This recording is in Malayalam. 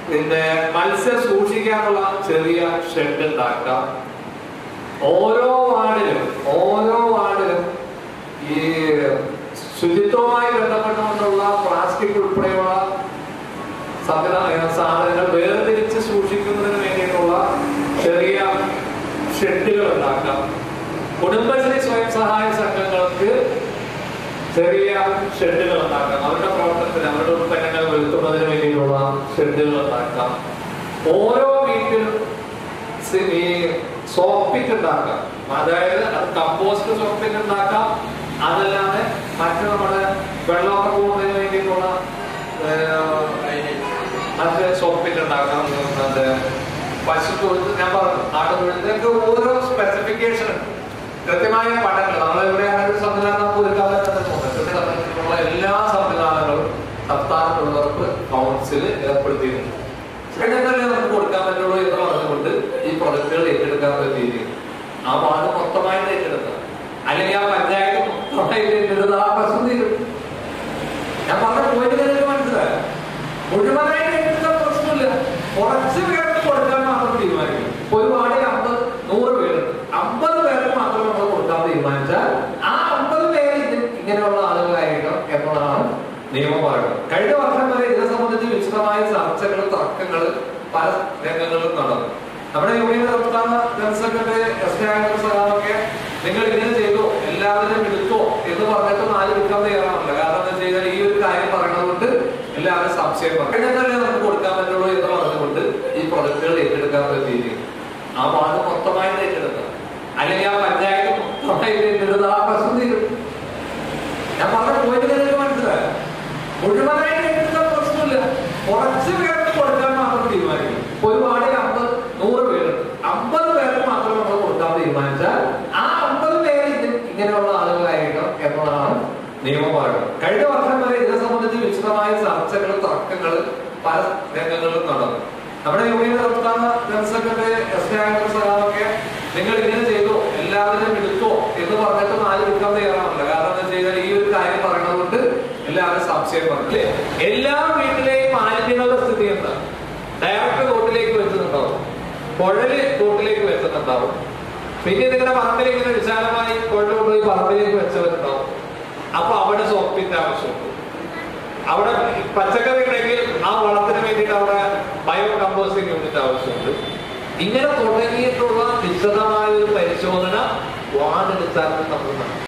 പിന്നെ മത്സ്യം സൂക്ഷിക്കാനുള്ള ചെറിയ ഷെഡ് ഉണ്ടാക്കാം ഓരോ വാർഡിലും ഓരോ വാർഡിലും ഈ ശുചിത്വവുമായി ബന്ധപ്പെട്ടുകൊണ്ടുള്ള പ്ലാസ്റ്റിക് ഉൾപ്പെടെയുള്ള സംവിധാന സാധനങ്ങൾ വേർതിരിച്ച് സൂക്ഷിക്കുന്നതിന് വേണ്ടിയിട്ടുള്ള ചെറിയ ഷെഡുകൾ ഉണ്ടാക്കാം കുടുംബശ്രീ സ്വയം സഹായ സംഘങ്ങൾക്ക് ചെറിയ ഷെഡുകൾ ഉണ്ടാക്കാം അവരുടെ പ്രവർത്തനത്തിന് അവരുടെ ഉൽപ്പന്നങ്ങൾ വിൽക്കുന്നതിന് വേണ്ടിയിട്ടുള്ള ഷെഡുകൾ ഉണ്ടാക്കാം ഓരോ വീട്ടിലും സി- ഈ സോപ്പിറ്റ് ഉണ്ടാക്കാം അതായത് അത് കമ്പോസ്റ്റ് സോപ്പിറ്റ് ഉണ്ടാക്കാം അതല്ലാതെ മറ്റു നമ്മുടെ വെള്ളമൊക്കെ പോകുന്നതിന് വേണ്ടിയിട്ടുള്ള മറ്റ് സോപ്പിറ്റ് ഉണ്ടാക്കാം അത് പശു തൊഴുത്ത് ഞാൻ പറഞ്ഞു നാട് തൊഴുത്തൊക്കെ ഓരോ സ്പെസിഫിക്കേഷൻ കൃത്യമായ പഠനങ്ങൾ നമ്മൾ എവിടെയാണ് ഒരു സംവിധാനം നമുക്ക് ഒരുക്കാൻ പറ്റുന്നത് സംബന്ധിച്ചിട്ടുള്ള എല്ലാ സംവിധാനങ്ങളും സംസ്ഥാന തൊഴിലുറപ്പ് കൗൺസിൽ ഏർപ്പെടുത്തിയിട്ടുണ്ട് ഇതൊക്കെ നമുക്ക് കൊടുക്കാൻ പറ്റുള്ളൂ എന്ന് പറഞ്ഞുകൊണ്ട് ഈ പ്രൊജക്ടുകൾ ഏറ്റെടുക്കാൻ പറ്റിയിരിക്കും ആ വാർഡ് മൊത്തമായിട്ട് ഏറ്റെടുക്കാം അല്ലെങ്കിൽ ആ പഞ്ചായത്ത് മൊത്തമായിട്ട് ഏറ്റെടുത്ത് ആ പ്രശ്നം തീരും ഞാൻ പറഞ്ഞ പോയിട്ട് നിങ്ങൾക്ക് മനസ്സിലായോ മുഴുവനായിട്ട് ഏറ്റെടുക്കാൻ പ്രശ്നമില്ല കുറച്ച് പേർക്ക് കൊടുക്കാൻ മാത്രം തീരുമാനിക്കും ഇപ്പൊ ഒരു വാർഡിൽ അമ്പത് നൂറ് പേരുണ്ട് അമ്പത് പേർക്ക് മാത്രം നമ്മൾ കൊടുക്കാൻ തീരുമാനിച്ചാൽ ആ അമ്പത് പേര് ഇത് ഇങ്ങനെയുള്ള ആളുകളായിരിക്കണം എന്നുള്ളതാണ് നിയമമാർഗം കഴിഞ്ഞ വർഷം വരെ ഇതിനെ സംബന്ധിച്ച് വിശദമായ ചർച്ചകൾ തർക്കങ്ങൾ പല രംഗങ്ങളിലും നടന്നു നമ്മുടെ യൂണിയൻ സംസ്ഥാന ജനറൽ സെക്രട്ടറി എസ് ജയങ്കർ സഖാവൊക്കെ നിങ്ങൾ ഇങ്ങനെ ചെയ്തോ എല്ലാവരും എടുത്തോ എന്ന് പറഞ്ഞിട്ട് ആരും എടുക്കാൻ തയ്യാറാവില്ല കാരണം എന്താ വെച്ച് കഴിഞ്ഞാൽ ഈ ഒരു കാര്യം പറയുന്നതുകൊണ്ട് എല്ലാവരും സംശയം പറയും ഇതൊക്കെ നമുക്ക് കൊടുക്കാൻ പറ്റുള്ളൂ എന്ന് പറഞ്ഞുകൊണ്ട് ഈ പ്രൊജക്ടുകൾ ഏറ്റെടുക്കാൻ പറ്റിയിരിക്കും ആ വാർഡ് മൊത്തമായിട്ട് ഏറ്റെടുക്കാം അല്ലെങ്കിൽ ആ പഞ്ചായത്ത് മൊത്തമായിട്ട് ഏറ്റെടുത്ത് ആ പ്രശ്നം തീരും ഞാൻ പറഞ്ഞ പോയിട്ട് നിങ്ങൾക്ക് മനസ്സിലായോ മുഴുവനായിട്ട് ഏറ്റെടുക്കാൻ പ്രശ്നമില്ല കുറച്ച് പേർക്ക് കൊടുക്കാൻ മാത്രം തീരുമാനിക്കും ഇപ്പൊ ഒരു വാർഡിൽ അമ്പത് നൂറ് പേരുണ്ട് അമ്പത് പേർക്ക് മാത്രം നമ്മൾ കൊടുക്കാൻ തീരുമാനിച്ചാൽ ആ അമ്പത് പേര് ഇത് ഇങ്ങനെയുള്ള ആളുകളായിരിക്കണം എന്നുള്ളതാണ് നിയമമാർഗം കഴിഞ്ഞ വർഷം വരെ ഇതിനെ സംബന്ധിച്ച് വിശദമായ ചർച്ചകൾ തർക്കങ്ങൾ പല രംഗങ്ങളിലും നടന്നു നമ്മുടെ യൂണിയൻ സംസ്ഥാന ജനറൽ സെക്രട്ടറി എസ് ജയങ്കർ സഖാവൊക്കെ നിങ്ങൾ ഇങ്ങനെ ചെയ്തോ എല്ലാവരും എടുത്തോ എന്ന് പറഞ്ഞിട്ട് ആരും എടുക്കാൻ തയ്യാറാവില്ല കാരണം എന്താ വെച്ച് കഴിഞ്ഞാൽ ഈ ഒരു കാര്യം പറയുന്നതുകൊണ്ട് എല്ലാവരും സംശയം പറഞ്ഞു അല്ലേ എല്ലാ വീട്ടിലെയും മാലിന്യങ്ങളുടെ സ്ഥിതി എന്താ ഡയറക്റ്റ് തോട്ടിലേക്ക് വെച്ചിട്ടുണ്ടാവും കുഴല് തോട്ടിലേക്ക് വെച്ചിട്ടുണ്ടാവും പിന്നെ നിങ്ങളുടെ പറമ്പിൽ ഇങ്ങനെ വിശാലമായി കുഴൽ കൊണ്ടുപോയി പറമ്പിലേക്ക് വെച്ചവരുണ്ടാവും അപ്പൊ അവിടെ സോപ്പിന്റെ ആവശ്യമുണ്ട് അവിടെ പച്ചക്കറി ഉണ്ടെങ്കിൽ ആ വളത്തിന് വേണ്ടിയിട്ട് അവിടെ ബയോ കമ്പോസ്റ്റിംഗ് യൂണിറ്റ് ആവശ്യമുണ്ട് ഇങ്ങനെ തുടങ്ങിയിട്ടുള്ള വിശദമായ ഒരു പരിശോധന വാർഡ് അടിസ്ഥാനത്തിൽ നമ്മൾ നടത്തും